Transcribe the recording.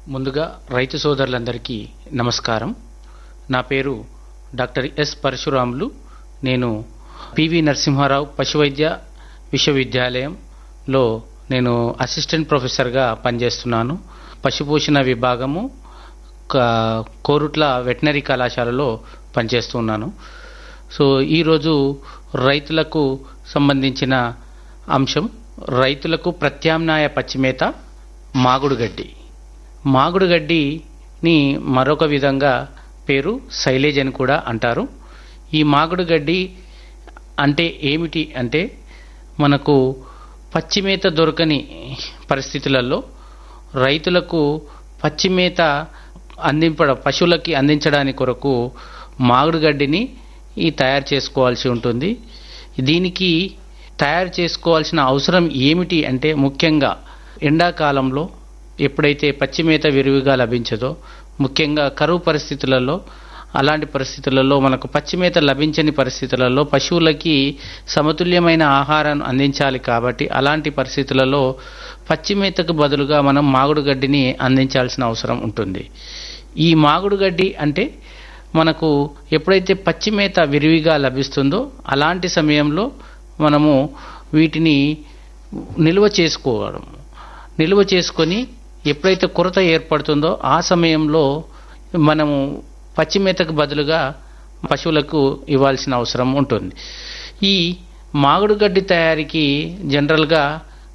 ముందుగా రైతు సోదరులందరికీ నమస్కారం నా పేరు డాక్టర్ ఎస్ పరశురాములు నేను పివి నరసింహారావు పశువైద్య విశ్వవిద్యాలయంలో నేను అసిస్టెంట్ ప్రొఫెసర్గా పనిచేస్తున్నాను పశుపోషణ విభాగము క- కోరుట్ల వెటనరీ కళాశాలలో పనిచేస్తున్నాను సో ఈరోజు రైతులకు సంబంధించిన అంశం రైతులకు ప్రత్యామ్నాయ పచ్చిమేత మాగుడు గడ్డి మాగుడు గడ్డిని మరొక విధంగా పేరు సైలేజ్ అని కూడా అంటారు ఈ మాగుడు గడ్డి అంటే ఏమిటి అంటే మనకు పచ్చిమేత దొరకని పరిస్థితులలో రైతులకు పచ్చిమేత అందింపడ పశువులకి అందించడానికి కొరకు మాగుడు గడ్డిని ఈ తయారు చేసుకోవాల్సి ఉంటుంది దీనికి తయారు చేసుకోవాల్సిన అవసరం ఏమిటి అంటే ముఖ్యంగా ఎండాకాలంలో ఎప్పుడైతే పచ్చిమేత విరివిగా లభించదో ముఖ్యంగా కరువు పరిస్థితులలో అలాంటి పరిస్థితులలో మనకు పచ్చిమేత లభించని పరిస్థితులలో పశువులకి సమతుల్యమైన ఆహారాన్ని అందించాలి కాబట్టి అలాంటి పరిస్థితులలో పచ్చిమేతకు బదులుగా మనం మాగుడు గడ్డిని అందించాల్సిన అవసరం ఉంటుంది ఈ మాగుడు గడ్డి అంటే మనకు ఎప్పుడైతే పచ్చిమేత విరివిగా లభిస్తుందో అలాంటి సమయంలో మనము వీటిని నిల్వ చేసుకోవడం నిల్వ చేసుకొని ఎప్పుడైతే కొరత ఏర్పడుతుందో ఆ సమయంలో మనము పచ్చిమేతకు బదులుగా పశువులకు ఇవ్వాల్సిన అవసరం ఉంటుంది ఈ మాగుడు గడ్డి తయారీకి జనరల్గా